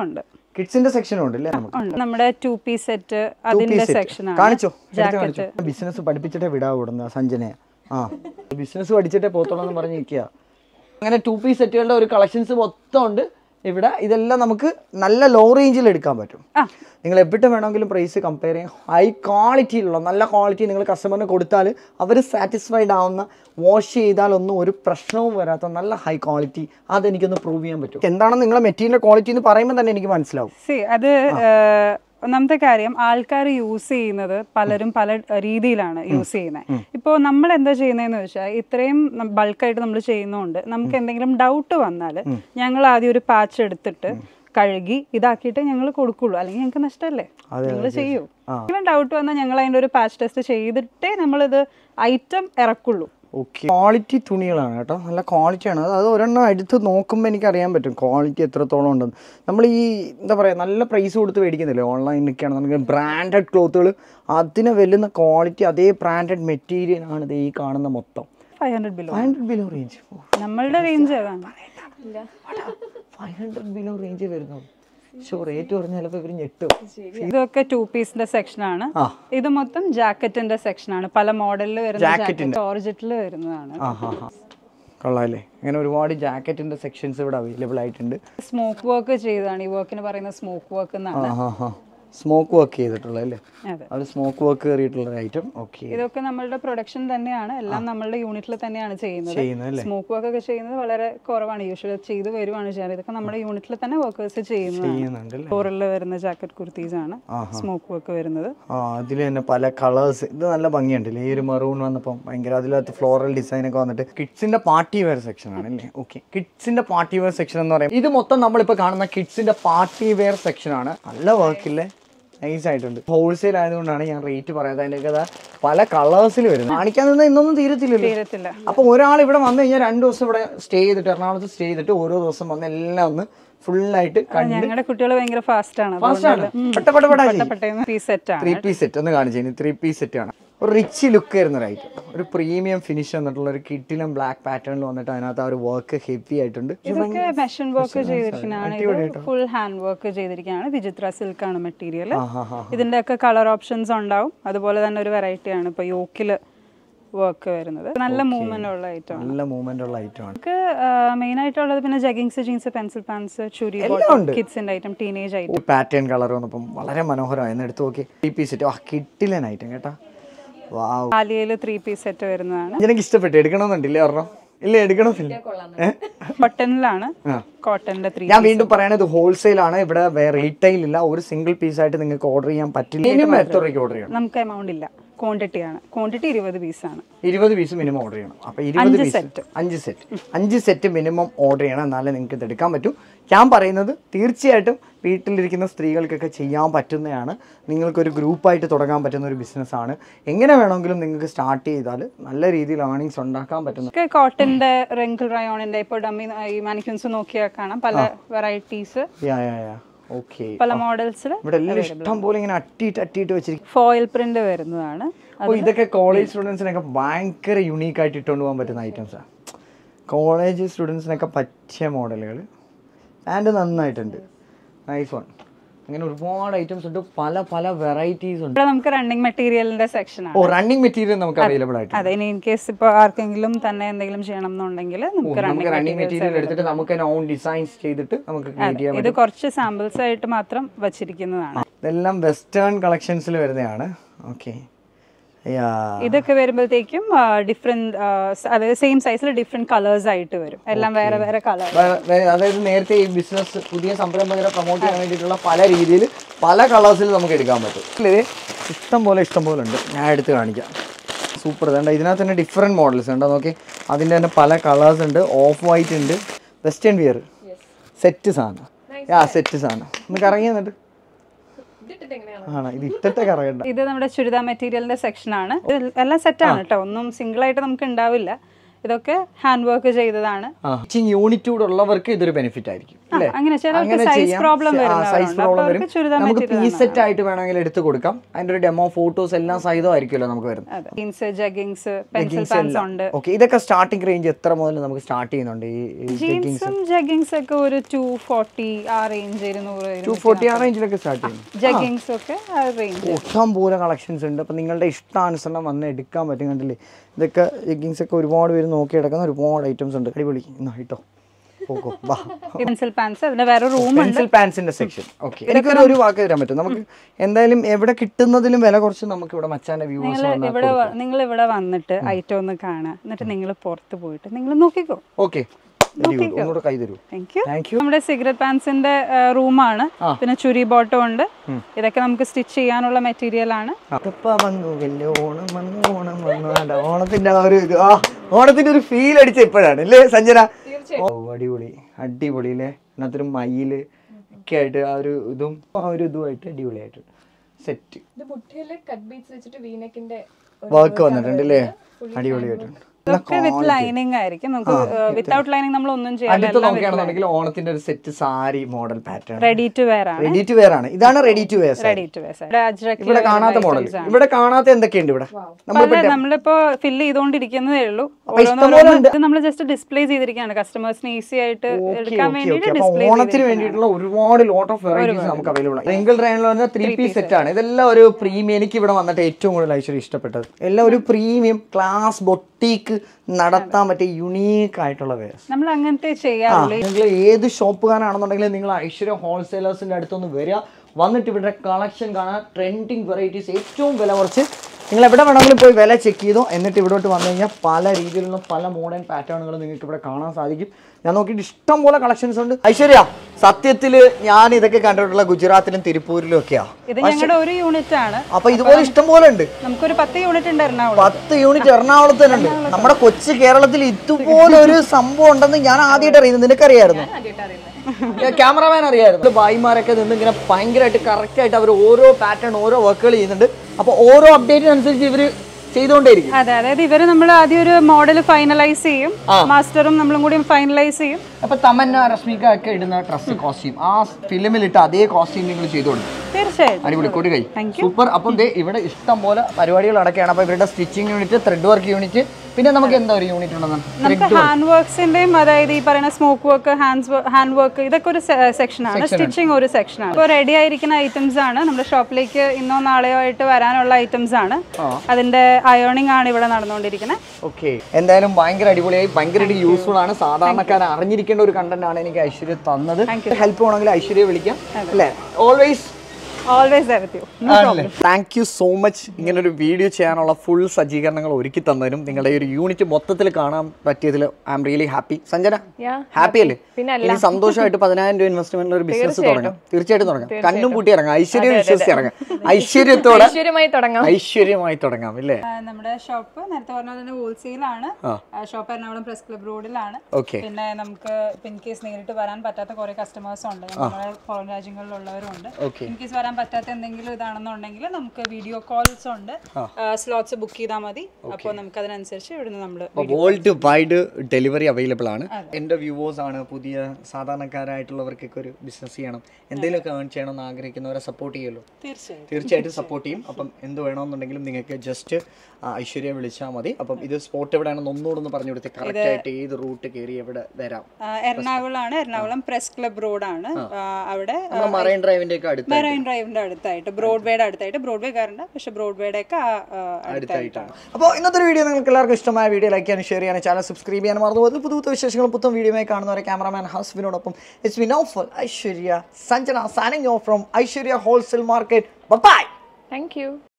കിഡ്സിന്റെ സെക്ഷനും ഉണ്ട് അല്ലേ നമുക്ക് ഉണ്ട് നമ്മുടെ ടു പീസ് സെറ്റ് അതിന്റെ സെക്ഷൻ ആണ് കാണിച്ചോ എടുത്ത് ജാക്കറ്റ് കാണിച്ചോ ബിസിനസ് പഠിപ്പിച്ചിട്ടേ വിടാ വിടുന്ന സഞ്ജനെ ആ ബിസിനസ് പഠിച്ചിട്ടേ പോത്തോളൂ എന്ന് പറഞ്ഞ് നിൽക്കുക അങ്ങനെ ടു പീസ് സെറ്റുകളുടെ ഒരു കളക്ഷൻസ് മൊത്തം ഉണ്ട് ഇവിടെ ഇതെല്ലാം നമുക്ക് നല്ല ലോ റേഞ്ചിൽ എടുക്കാൻ പറ്റും ആ. നിങ്ങൾ എവിടെ വേണമെങ്കിലും പ്രൈസ് കമ്പയർ ചെയ്യാം ഹൈ ക്വാളിറ്റിയിലുള്ള നല്ല ക്വാളിറ്റി നിങ്ങൾ കസ്റ്റമറിന് കൊടുത്താൽ അവർ സാറ്റിസ്ഫൈഡ് ആവുന്ന വാഷ് ചെയ്താലൊന്നും ഒരു പ്രശ്നവും വരാത്ത നല്ല ഹൈ ക്വാളിറ്റി അതെനിക്കൊന്ന് പ്രൂവ് ചെയ്യാൻ പറ്റും എന്താണ് നിങ്ങളെ മെറ്റീരിയൽ ക്വാളിറ്റി എന്ന് പറയുമ്പോൾ തന്നെ എനിക്ക് മനസ്സിലാവും സി അത് ഏഹ്, ഒന്നാമത്തെ കാര്യം ആൾക്കാർ യൂസ് ചെയ്യുന്നത് പലരും പല രീതിയിലാണ് യൂസ് ചെയ്യുന്നത് ഇപ്പോൾ നമ്മൾ എന്താ ചെയ്യുന്നതെന്ന് വെച്ചാൽ ഇത്രയും ബൾക്കായിട്ട് നമ്മൾ ചെയ്യുന്നതുകൊണ്ട് നമുക്ക് എന്തെങ്കിലും ഡൗട്ട് വന്നാൽ ഞങ്ങൾ ആദ്യം ഒരു പാച്ച് എടുത്തിട്ട് കഴുകി ഇതാക്കിയിട്ട് ഞങ്ങൾ കൊടുക്കുള്ളൂ അല്ലെങ്കിൽ ഞങ്ങൾക്ക് നഷ്ടമല്ലേ നിങ്ങൾ ചെയ്യൂ എന്തെങ്കിലും ഡൗട്ട് വന്നാൽ ഞങ്ങൾ അതിൻ്റെ ഒരു പാച്ച് ടെസ്റ്റ് ചെയ്തിട്ടേ നമ്മളിത് ഐറ്റം ഇറക്കുള്ളൂ ഓക്കെ ക്വാളിറ്റി തുണികളാണ് കേട്ടോ നല്ല ക്വാളിറ്റിയാണ് അത് അത് ഒരെണ്ണം എടുത്ത് നോക്കുമ്പോൾ എനിക്ക് അറിയാൻ പറ്റും ക്വാളിറ്റി എത്രത്തോളം ഉണ്ടെന്ന് നമ്മൾ ഈ എന്താ പറയുക നല്ല പ്രൈസ് കൊടുത്ത് മേടിക്കുന്നില്ലേ ഓൺലൈനിലൊക്കെയാണ് നമുക്ക് ബ്രാൻഡഡ് ക്ലോത്തുകൾ അതിന് വെല്ലുന്ന ക്വാളിറ്റി അതേ ബ്രാൻഡഡ് മെറ്റീരിയൽ ആണ് ഇത് ഈ കാണുന്ന മൊത്തം five hundred below hundred below range നമ്മളുടെ റേഞ്ച് അതാണ് ഫൈവ് ഹൺഡ്രഡ് ബിലോ റേഞ്ച് വരുന്നത് ഷോ റേറ്റ് പറഞ്ഞാൽ ചിലപ്പോൾ ഇവർ ഞെട്ടും ഇതൊക്കെ ടു പീസിന്റെ സെക്ഷൻ ആണ് ആ. ഇത് മൊത്തം ജാക്കറ്റിന്റെ സെക്ഷൻ ആണ് പല മോഡലിൽ വരുന്ന ജാക്കറ്റിന്റെ. ജാക്കറ്റ് ഓർജിറ്റിൽ വരുന്നതാണ് ആ ഹാ ഹാ കൊള്ളാമല്ലേ അങ്ങനെ ഒരുപാട് ജാക്കറ്റിൻ്റെ സെക്ഷൻസ് ഇവിടെ അവൈലബിൾ ആയിട്ടുണ്ട് സ്മോക്ക് വർക്ക് ചെയ്തതാണ് ഈ വർക്കിന് പറയുന്ന സ്മോക്ക് വർക്ക് എന്നാണ് ആ ഹാ ഹാ സ്മോക്ക് വർക്ക് ചെയ്തിട്ടുള്ളത് അല്ലേ അതെ അത് സ്മോക്ക് വർക്ക് കയറിയിട്ടുള്ള ഒരു ഐറ്റം ഓക്കെ ഇതൊക്കെ നമ്മളുടെ പ്രൊഡക്ഷൻ തന്നെയാണ് എല്ലാം നമ്മളുടെ യൂണിറ്റിൽ തന്നെയാണ് ചെയ്യുന്നത് ചെയ്യുന്നത് അല്ലേ സ്മോക്ക് വർക്ക് ഒക്കെ ചെയ്യുന്നത് വളരെ കുറവാണ് യൂഷ്വലി ചെയ്ത് വരുവാണ് ചെയ്യാറ് ഇതൊക്കെ നമ്മുടെ യൂണിറ്റിൽ തന്നെ വർക്കേഴ്സ് ചെയ്യുന്നതാണ് ചെയ്യുന്നുണ്ട് അല്ലേ ഫ്ലോറിൽ വരുന്ന ജാക്കറ്റ് കുർത്തീസ് ആണ് സ്മോക്ക് വർക്ക് വരുന്നത് ആ അതിൽ തന്നെ പല കളേഴ്സ് ഇത് നല്ല ഭംഗിയുണ്ടല്ലേ ഈ ഒരു മെറൂൺ വന്നപ്പം ഭയങ്കര അതിനകത്ത് ഫ്ലോറൽ ഡിസൈൻ ഒക്കെ വന്നിട്ട് കിഡ്സിന്റെ പാർട്ടി വെയർ സെക്ഷൻ ആണ് അല്ലേ ഓക്കെ കിഡ്സിന്റെ പാർട്ടി വെയർ സെക്ഷൻ എന്ന് പറയുമ്പോൾ ഇത് മൊത്തം നമ്മളിപ്പോൾ കാണുന്ന കിഡ്സിന്റെ പാർട്ടി വെയർ സെക്ഷൻ ആണ് നല്ല വർക്കില്ലേ നൈസ് ആയിട്ടുണ്ട് ഹോൾസെയിൽ ആയതുകൊണ്ടാണ് ഞാൻ റേറ്റ് പറയാതെ അതിൻ്റെ ഒക്കെ പല കളേഴ്സിൽ വരുന്നത് കാണിക്കാൻ നിന്നാൽ ഇന്നൊന്നും തീരത്തില്ലല്ലോ തീരത്തില്ല അപ്പോൾ ഒരാൾ ഇവിടെ വന്നു കഴിഞ്ഞാൽ രണ്ട് ദിവസം ഇവിടെ സ്റ്റേ ചെയ്തിട്ട് എറണാകുളത്ത് സ്റ്റേ ചെയ്തിട്ട് ഓരോ ദിവസം വന്ന് എല്ലാം ഒന്ന് ഫുള്ളായിട്ട് കണ്ട് ഞങ്ങളുടെ കുട്ടികൾ ഭയങ്കര ഫാസ്റ്റ് ആണ് ഫാസ്റ്റ് ആണ് പെട്ട പെട്ട പെട്ടാ ചെയ്യും. പെട്ടെന്ന് പീസ് സെറ്റ് ആണ് ത്രീ പീസ് സെറ്റ് ഒന്ന് കാണിച്ചു ത്രീ പീസ് സെറ്റ് ആണ് ഒരു റിച്ച് ലുക്ക് വരുന്ന ഒരു ഐറ്റം ഒരു പ്രീമിയം ഫിനിഷ് വന്നിട്ടുള്ള ഒരു കിറ്റിലും ബ്ലാക്ക് പാറ്റേണിൽ വന്നിട്ട് അതിനകത്ത് ആ ഒരു വർക്ക് ഹെവി ആയിട്ടുണ്ട് ഇതൊക്കെ മെഷീൻ വർക്ക് ചെയ്തിരിക്കുന്നതാണ് ഇത് ഫുൾ ഹാൻഡ് വർക്ക് ചെയ്തിരിക്കുകയാണ് വിചിത്ര സിൽക്ക് ആണ് മെറ്റീരിയൽ ആ ഹാ ഹാ ഇതിന്റെ ഒക്കെ കളർ ഓപ്ഷൻസ് ഉണ്ടാവും അതുപോലെ തന്നെ ഒരു വെറൈറ്റി ആണ് ഇപ്പൊ യോക്കില് വർക്ക് വരുന്നത് നല്ല മൂവ്മെന്റ് ഉള്ള ഐറ്റം ആണ് നല്ല മൂവ്മെന്റ് ഉള്ള ഐറ്റം ആണ് നമുക്ക് മെയിൻ ആയിട്ടുള്ളത് പിന്നെ jeggings jeans pencil pants churi ഉണ്ട്. കിഡ്സിന്റെ ഐറ്റം ടീനേജ് ഐറ്റം ഒരു പാറ്റേൺ കളർ വന്നപ്പം വളരെ മനോഹരമായി എന്ന് എടുത്ത് നോക്കി ത്രീ പീസ് സെറ്റ് ആ കിട്ടില്ല ഐറ്റം കേട്ടാ വാവ് ആലിയയിൽ ത്രീ പീസ് സെറ്റ് വരുന്നതാണ് എനിക്ക് ഇഷ്ടപ്പെട്ടു എടുക്കണമെന്നുണ്ടില്ലേ ഒരെണ്ണം ഇല്ല എടുക്കണമെന്നില്ല ഏഹ് കോട്ടണിലാണ് ആ. കോട്ടന്റെ ത്രീ ഞാൻ വീണ്ടും പറയണത് ഹോൾസെയിൽ ആണ് ഇവിടെ റീറ്റെയിൽ ഇല്ല ഒരു സിംഗിൾ പീസ് ആയിട്ട് നിങ്ങൾക്ക് ഓർഡർ ചെയ്യാൻ പറ്റില്ല മിനിമം എത്ര രൂപയ്ക്ക് ഓർഡർ ചെയ്യണം നമുക്ക് എമൗണ്ട് ഇല്ല ക്വാണ്ടിറ്റി ആണ് ക്വാണ്ടിറ്റി ഇരുപത് പീസാണ് ഇരുപത് പീസ് മിനിമം ഓർഡർ ചെയ്യണം അപ്പൊ ഇരുപത് അഞ്ച് പീസ് set. അഞ്ച് സെറ്റ് അഞ്ച് സെറ്റ് മിനിമം ഓർഡർ ചെയ്യണം എന്നാലേ നിങ്ങൾക്ക് ഇത് എടുക്കാൻ പറ്റൂ ഞാൻ പറയുന്നത് തീർച്ചയായിട്ടും വീട്ടിലിരിക്കുന്ന സ്ത്രീകൾക്കൊക്കെ ചെയ്യാൻ പറ്റുന്നതാണ് നിങ്ങൾക്കൊരു ഗ്രൂപ്പായിട്ട് തുടങ്ങാൻ പറ്റുന്ന ഒരു ബിസിനസ്സാണ് എങ്ങനെ വേണമെങ്കിലും നിങ്ങൾക്ക് സ്റ്റാർട്ട് ചെയ്താൽ നല്ല രീതിയിൽ ഏണിങ്സ് ഉണ്ടാക്കാൻ പറ്റുന്ന ഒക്കെ കോട്ടന്റെ റിങ്കിൾ റയോണിന്റെ ഇപ്പോൾ ഡമ്മി ഈ മാനിക്യൂൻസ് നോക്കിയാൽ കാണാം പല വെറൈറ്റീസ് യാ യാ യാ ഓക്കെ പല മോഡൽസിൽ ഇവിടെ എല്ലാം ഇഷ്ടം പോലെ ഇങ്ങനെ അട്ടിയിട്ട് അട്ടിയിട്ട് വെച്ചിരിക്കും ഫോയിൽ പ്രിന്റ് വരുന്നതാണ് അപ്പോൾ ഇതൊക്കെ കോളേജ് സ്റ്റുഡൻസിനൊക്കെ ഭയങ്കര യുണീക്ക് ആയിട്ട് ഇട്ടുകൊണ്ട് പോകാൻ പറ്റുന്ന ഐറ്റംസാണ് കോളേജ് സ്റ്റുഡൻസിനൊക്കെ പറ്റിയ മോഡലുകൾ ആൻഡ് നന്നായിട്ടുണ്ട് നൈസ് വൺ അങ്ങനെ ഒരുപാട് ഐറ്റംസ് ഉണ്ട് പല പല വെറൈറ്റീസ് ഉണ്ട് ഇവിടെ നമുക്ക് റണ്ണിങ് മെറ്റീരിയലിന്റെ സെക്ഷൻ ആണ് ഓ റണ്ണിങ് മെറ്റീരിയൽ നമുക്ക് അവൈലബിൾ ആയിട്ട് അതെ ഇനി ഇൻ കേസ് ഇപ്പൊ ആർക്കെങ്കിലും തന്നെ എന്തെങ്കിലും ചെയ്യണം എന്നുണ്ടെങ്കിൽ നമുക്ക് നമുക്ക് റണ്ണിങ് റണ്ണിങ് മെറ്റീരിയൽ എടുത്തിട്ട് നമുക്ക് തന്നെ ഓൺ ഡിസൈൻസ് ചെയ്തിട്ട് നമുക്ക് ക്രിയേറ്റ് ചെയ്യാൻ ഇത് കുറച്ച് സാമ്പിൾസ് ആയിട്ട് മാത്രം വച്ചിരിക്കുന്നതാണ് ഇതെല്ലാം വെസ്റ്റേൺ കളക്ഷൻസിൽ വരുന്നതാണ് ഓക്കെ യാ ഇതൊക്കെ വരുമ്പോഴത്തേക്കും ഡിഫറെന്റ് അതായത് സെയിം സൈസിൽ ഡിഫറെന്റ് കളേഴ്സ് ആയിട്ട് വരും എല്ലാം വേറെ വേറെ കളർ വേ- വേ- അതായത് നേരത്തെ ഈ ബിസിനസ് പുതിയ സംരംഭകരെ പ്രൊമോട്ട് ചെയ്യാൻ വേണ്ടിയിട്ടുള്ള പല രീതിയിൽ പല കളേഴ്സിൽ നമുക്ക് എടുക്കാൻ പറ്റും ഇത് ഇഷ്ടം പോലെ ഇഷ്ടം പോലെ ഉണ്ട് ഞാൻ എടുത്ത് കാണിക്കാം സൂപ്പർ ഇതുണ്ട് ഇതിനകത്ത് തന്നെ ഡിഫറെൻറ്റ് മോഡൽസ് ഉണ്ട് നോക്കി അതിൻ്റെ തന്നെ പല കളേഴ്സ് ഉണ്ട് ഓഫ് വൈറ്റ് ഉണ്ട് വെസ്റ്റേൺ വിയർ സെറ്റ് സാധനം ആ സെറ്റ് സാധനം ഒന്ന് കറങ്ങി എന്നിട്ട് ഇതിട്ടിട്ട് എങ്ങനെയാണ് ആണ് ഇത് ഇട്ടിട്ട് കറങ്ങണ്ട ഇത് നമ്മുടെ ചുരിദാർ മെറ്റീരിയലിന്റെ സെക്ഷൻ ആണ് ഇത് എല്ലാം സെറ്റ് ആണ് കേട്ടോ ഒന്നും സിംഗിൾ ആയിട്ട് നമുക്ക് ഉണ്ടാവില്ല ഇതൊക്കെ ഹാൻഡ് വർക്ക് ചെയ്തതാണ് യൂണിറ്റ് കൂടെ ഉള്ളവർക്ക് ഇതൊരു ബെനിഫിറ്റ് ആയിരിക്കും അല്ലേ അങ്ങനെ ചിലർക്ക് അങ്ങനെ size ചെയ്യാം. problem ആ, വരുന്നവരുണ്ട്. size അപ്പൊ problem അവർക്ക് വരും ചുരിദാർ നമുക്ക് material പീസ് സെറ്റ് ആയിട്ട് വേണമെങ്കിൽ എടുത്ത് കൊടുക്കാം അതിന്റെ ഒരു ഡെമോ ഫോട്ടോസ് എല്ലാം സഹിതം ആയിരിക്കുമല്ലോ നമുക്ക് വരുന്നത് അതെ ജീൻസ് ജഗ്ഗിങ്സ് പെൻസിൽ പാൻസ് ഉണ്ട് ഓക്കെ ഇതൊക്കെ സ്റ്റാർട്ടിംഗ് റേഞ്ച് എത്ര മുതൽ നമുക്ക് സ്റ്റാർട്ട് ചെയ്യുന്നുണ്ട് ഈ ജഗ്ഗിങ്സ് ജീൻസും ജഗ്ഗിങ്സ് ഒക്കെ ഒരു ടു ഫോർട്ടി ആ റേഞ്ച് ഇരുന്നൂറ് ടു ഫോർട്ടി ആ റേഞ്ചിലൊക്കെ സ്റ്റാർട്ട് ചെയ്യുന്നു ജഗ്ഗിങ്സ് ഒക്കെ ആ റേഞ്ച് ഇഷ്ടം പോലെ കളക്ഷൻസ് ഉണ്ട് അപ്പം നിങ്ങളുടെ ഇഷ്ടാനുസരണം വന്ന് എടുക്കാൻ പറ്റും കണ്ടില്ലേ ഇതൊക്കെ ജഗ്ഗിങ്സ് ഒക്കെ ഒരുപാട് പേര് നോക്കി കിടക്കുന്ന ഒരുപാട് ഐറ്റംസ് ഉണ്ട് അടിപൊളി എന്നാ കേട്ടോ ഓക്കോ വാ പെൻസിൽ പാൻസ് അതിന് വേറെ റൂം ഉണ്ട് പെൻസിൽ പാൻസിന്റെ സെക്ഷൻ ഓക്കെ എനിക്കൊരു ഒരു വാക്ക് തരാൻ പറ്റും നമുക്ക് എന്തായാലും എവിടെ കിട്ടുന്നതിലും വില കുറച്ച് നമുക്ക് ഇവിടെ മച്ചാന്റെ വ്യൂവേഴ്സ് നിങ്ങൾ ഇവിടെ നിങ്ങൾ ഇവിടെ വന്നിട്ട് ഐറ്റം ഒന്ന് കാണുക എന്നിട്ട് നിങ്ങൾ പുറത്ത് പോയിട്ട് നിങ്ങൾ നോക്കിക്കോ ഓക്കെ ഒന്നുകൂടെ കൈ തരൂ താങ്ക് യു താങ്ക് യു നമ്മുടെ സിഗരറ്റ് പാൻസിന്റെ റൂമാണ് പിന്നെ ചുരി ബോട്ടം ഉണ്ട് ഇതൊക്കെ നമുക്ക് സ്റ്റിച്ച് ചെയ്യാനുള്ള മെറ്റീരിയൽ ആണ് അതപ്പ വന്നു വലിയ ഓണം വന്നു ഓണം വന്നു ആണ്ട ഓണത്തിന്റെ ആ ഒരു ഇത് ആ ഓണത്തിന്റെ ഒരു ഫീൽ അടിച്ച ഇപ്പോഴാണ് അല്ലേ സഞ്ജന ഓ അടിപൊളി അടിപൊളി അല്ലേ അതിനകത്തൊരു മയില് ഒക്കെ ആയിട്ട് ആ ഒരു ഇതും ആ ഒരു ഇതുമായിട്ട് അടിപൊളിയായിട്ട് സെറ്റ് ഇത് മുട്ടയില് കട്ട് ബീറ്റ്സ് വെച്ചിട്ട് വീനക്കിന്റെ വർക്ക് വന്നിട്ടുണ്ട് അല്ലേ അടിപൊളിയായിട്ടുണ്ട് ഇതൊക്കെ വിത്ത് ലൈനിങ് ആയിരിക്കും നമുക്ക് വിത്തൗട്ട് ലൈനിങ് നമ്മൾ ഒന്നും ചെയ്യാൻ അടുത്ത് നോക്കുകയാണെന്നുണ്ടെങ്കിൽ ഓണത്തിന്റെ ഒരു set sari model pattern ready to wear ആണ് റെഡി ടു വെയർ ആണ് ഇതാണ് ready to wear ready to wear ഇവിടെ കാണാത്ത മോഡൽ ഇവിടെ കാണാത്ത എന്തൊക്കെയുണ്ട് ഇവിടെ പല നമ്മളിപ്പോ ഫില്ല് ചെയ്തുകൊണ്ടിരിക്കുന്നതേ ഉള്ളൂ നമ്മൾ ജസ്റ്റ് ഡിസ്പ്ലേ ചെയ്തിരിക്കുകയാണ് കസ്റ്റമേഴ്സിന് ഈസി ആയിട്ട് എടുക്കാൻ വേണ്ടിയിട്ട് അപ്പൊ ഡിസ്പ്ലേ ഓണത്തിന് വേണ്ടിയിട്ടുള്ള ഒരുപാട് ലോട്ട് ഓഫ് വെറൈറ്റീസ് നമുക്ക് അവൈലബിൾ ആണ് സിംഗിൾ ട്രെയിനിൽ പറഞ്ഞാൽ ത്രീ പീസ് സെറ്റ് ആണ് ഇതെല്ലാം ഒരു പ്രീമിയം എനിക്ക് ഇവിടെ വന്നിട്ട് ഏറ്റവും കൂടുതൽ ഐശ്വര്യം ഇഷ്ടപ്പെട്ടത് എല്ലാം ഒരു പ്രീമിയം ക്ലാസ് ബൊട്ടീക്ക് നടത്താൻ പറ്റിയ യുണീക്ക് ആയിട്ടുള്ള വേഴ്സ് നമ്മൾ അങ്ങനത്തെ ചെയ്യാറുള്ളൂ നിങ്ങൾ ഏത് ഷോപ്പുകാരാണെന്നുണ്ടെങ്കിൽ നിങ്ങൾ ഐശ്വര്യ ഹോൾസെയിലേഴ്സിന്റെ അടുത്തൊന്ന് വരിക വന്നിട്ട് ഇവിടെ കളക്ഷൻ കാണാൻ ട്രെൻഡിങ് വെറൈറ്റീസ് ഏറ്റവും വില കുറച്ച് നിങ്ങൾ എവിടെ വേണമെങ്കിലും പോയി വില ചെക്ക് ചെയ്തോ എന്നിട്ട് ഇവിടോട്ട് വന്നു കഴിഞ്ഞാൽ പല രീതിയിലുള്ള പല മോഡേൺ പാറ്റേണുകൾ നിങ്ങൾക്ക് ഇവിടെ കാണാൻ സാധിക്കും ഞാൻ നോക്കിയിട്ട് ഇഷ്ടം പോലെ കളക്ഷൻസ് ഉണ്ട് ഐശ്വര്യ സത്യത്തിൽ ഞാൻ ഇതൊക്കെ കണ്ടിട്ടുള്ള ഗുജറാത്തിലും തിരുപ്പൂരിലും ഒക്കെയാ ഇത് ഞങ്ങളുടെ ഒരു യൂണിറ്റ് ആണ് അപ്പൊ ഇതുപോലെ ഇഷ്ടം പോലെ ഉണ്ട് നമുക്കൊരു പത്ത് യൂണിറ്റ് ഉണ്ട് എറണാകുളം പത്ത് യൂണിറ്റ് എറണാകുളത്ത് തന്നെ ഉണ്ട് നമ്മുടെ കൊച്ചു കേരളത്തിൽ ഇതുപോലെ ഒരു സംഭവം ഉണ്ടെന്ന് ഞാൻ ആദ്യമായിട്ട് അറിയുന്നത് നിനക്കറിയായിരുന്നു ക്യാമറമാൻ അറിയായിരുന്നു ഭായിമാരൊക്കെ നിന്ന് ഇങ്ങനെ ഭയങ്കരമായിട്ട് കറക്റ്റ് ആയിട്ട് അവർ ഓരോ പാറ്റേൺ ഓരോ വർക്കുകൾ ചെയ്യുന്നുണ്ട് അപ്പൊ ഓരോ അപ്ഡേറ്റിനനുസരിച്ച് ഇവര് ചെയ്തുകൊണ്ടേയിരിക്കും അതെ അതായത് ഇവര് നമ്മൾ ആദ്യം ഒരു മോഡൽ ഫൈനലൈസ് ചെയ്യും മാസ്റ്ററും നമ്മളും കൂടി ഫൈനലൈസ് ചെയ്യും അപ്പൊ തമന്ന രശ്മിക ഒക്കെ ഇടുന്ന ഡ്രസ് കോസ്റ്റ്യൂം ആ ഫിലിമിലിട്ട് അതേ കോസ്റ്റ്യൂം നിങ്ങൾ ചെയ്തു കൊടുക്കും തീർച്ചയായിട്ടും അടിപൊളി കൊടി കൈ Thank സൂപ്പർ അപ്പം ദേ ഇവിടെ ഇഷ്ടം പോലെ പരിപാടികൾ അടക്കുകയാണ് അപ്പൊ ഇവരുടെ stitching unit thread work unit പിന്നെ നമുക്ക് എന്താ ഒരു യൂണിറ്റ് ഉണ്ടെന്ന് നമുക്ക് ഹാൻഡ് വർക്ക്സിന്റെയും അതായത് ഈ പറയുന്ന smock work hand hand work ഇതൊക്കെ ഒരു സെക്ഷൻ ആണ് സ്റ്റിച്ചിങ് ഒരു സെക്ഷൻ ആണ് ഇപ്പോൾ റെഡി ആയിരിക്കുന്ന ഐറ്റംസ് ആണ് നമ്മുടെ ഷോപ്പിലേക്ക് ഇന്നോ നാളെയോ ആയിട്ട് വരാനുള്ള ഐറ്റംസ് ആണ് അതിന്റെ അയോണിംഗ് ആണ് ഇവിടെ നടന്നുകൊണ്ടിരിക്കുന്നത് ഓക്കെ എന്തായാലും ഭയങ്കര അടിപൊളിയായി ഭയങ്കരമായിട്ട് യൂസ്ഫുൾ ആണ് സാധാരണക്കാരൻ അറിഞ്ഞിരിക്കേണ്ട ഒരു കണ്ടന്റ് ആണ് എനിക്ക് ഐശ്വര്യ തന്നത് ഹെൽപ്പ് വേണമെങ്കിൽ ഐശ്വര്യ വിളിക്കാം അല്ലേ always always with you thank you so much ഇങ്ങനെ ഒരു വീഡിയോ ചെയ്യാനുള്ള ഫുൾ സജ്ജീകരണങ്ങൾ ഒരുക്കി തന്നതിനും നിങ്ങളുടെ ഈ ഒരു യൂണിറ്റ് മൊത്തത്തിൽ കാണാൻ പറ്റിയതിൽ I am really happy Sanjana Yeah, happy അല്ലേ പിന്നെ ഇനി സന്തോഷമായിട്ട് പതിനായിരം രൂപ ഇൻവെസ്റ്റ്മെന്റിൽ ഒരു ബിസിനസ് തുടങ്ങാം തീർച്ചയായിട്ടും തുടങ്ങാം കണ്ണും പൂട്ടി ഇറങ്ങാം ഐശ്വര്യം വിശ്വസിച്ച് ഇറങ്ങാം ഐശ്വര്യത്തോടെ ഐശ്വര്യമായി തുടങ്ങാം ഐശ്വര്യമായി തുടങ്ങാം ഇല്ലേ നമ്മുടെ ഷോപ്പ് നേരത്തെ പറഞ്ഞ പോലെ ഹോൾസെയിൽ ആണ് ഷോപ്പ് എറണാകുളം പ്രസ് ക്ലബ് റോഡിലാണ് ഓക്കെ പിന്നെ നമുക്ക് ഇൻ കേസ് നേരിട്ട് വരാൻ പറ്റാത്ത കുറെ കസ്റ്റമേഴ്സും ഉണ്ട് നമ്മുടെ പുറം രാജ്യങ്ങളിലുള്ളവരും ഉണ്ട് Okay. ഇൻ കേസ് വരാൻ പറ്റാത്ത എന്തെങ്കിലും ഇതാണെന്നുണ്ടെങ്കിൽ നമുക്ക് വീഡിയോ കോൾസ് ഉണ്ട് സ്ലോട്ട്സ് ബുക്ക് ചെയ്താൽ മതി അപ്പോൾ നമുക്ക് അതിനനുസരിച്ച് ഇവിടുന്ന് നമ്മൾ വേൾഡ് വൈഡ് ഡെലിവറി അവൈലബിൾ ആണ് എൻ്റെ വ്യൂവേഴ്സ് ആണ് പുതിയ സാധാരണക്കാരായിട്ടുള്ളവർക്കൊക്കെ ഒരു ബിസിനസ് ചെയ്യണം എന്തെങ്കിലുമൊക്കെ ഏൺ ചെയ്യണം എന്ന് ആഗ്രഹിക്കുന്നവരെ സപ്പോർട്ട് ചെയ്യുമല്ലോ തീർച്ചയായും തീർച്ചയായിട്ടും സപ്പോർട്ട് ചെയ്യും അപ്പം എന്ത് വേണമെന്നുണ്ടെങ്കിലും നിങ്ങൾക്ക് ജസ്റ്റ് ഐശ്വര്യ വിളിച്ചാൽ മതി അപ്പം ഇത് സ്പോട്ട് എവിടെയാണെന്ന് ഒന്നുകൂടെ ഒന്ന് പറഞ്ഞു കൊടുത്ത് കറക്റ്റ് ആയിട്ട് ഏത് റൂട്ട് കയറി എവിടെ വരാം ആ, എറണാകുളമാണ് എറണാകുളം പ്രസ് ക്ലബ് റോഡാണ് അവിടെ നമ്മുടെ മറൈൻ ഡ്രൈവിന്റെ ഒക്കെ അടുത്ത് മെറൈൻ ഡ്രൈവിന്റെ അടുത്തായിട്ട് ബ്രോഡ്വേയുടെ അടുത്തായിട്ട് ബ്രോഡ്വേ കാറുണ്ട് പക്ഷെ ബ്രോഡ്വേയുടെ ഒക്കെ ആ, ആ, അടുത്തായിട്ടാണ് അപ്പോൾ ഇന്നത്തെ ഒരു വീഡിയോ നിങ്ങൾക്ക് എല്ലാവർക്കും ഇഷ്ടമായ വീഡിയോ ലൈക്ക് ചെയ്യാനും ഷെയർ ചെയ്യാനും ചാനൽ സബ്സ്ക്രൈബ് ചെയ്യാനും മറന്നു പോകുന്നത് പുതു പുതു വിശേഷങ്ങളും പുത്തം വീഡിയോയുമായി കാണുന്നവരെ ക്യാമറാമാൻ ഹസ്ബിനോടൊപ്പം it's been of Aishwarya Sanjana signing off from Aishwarya wholesale market bye thank U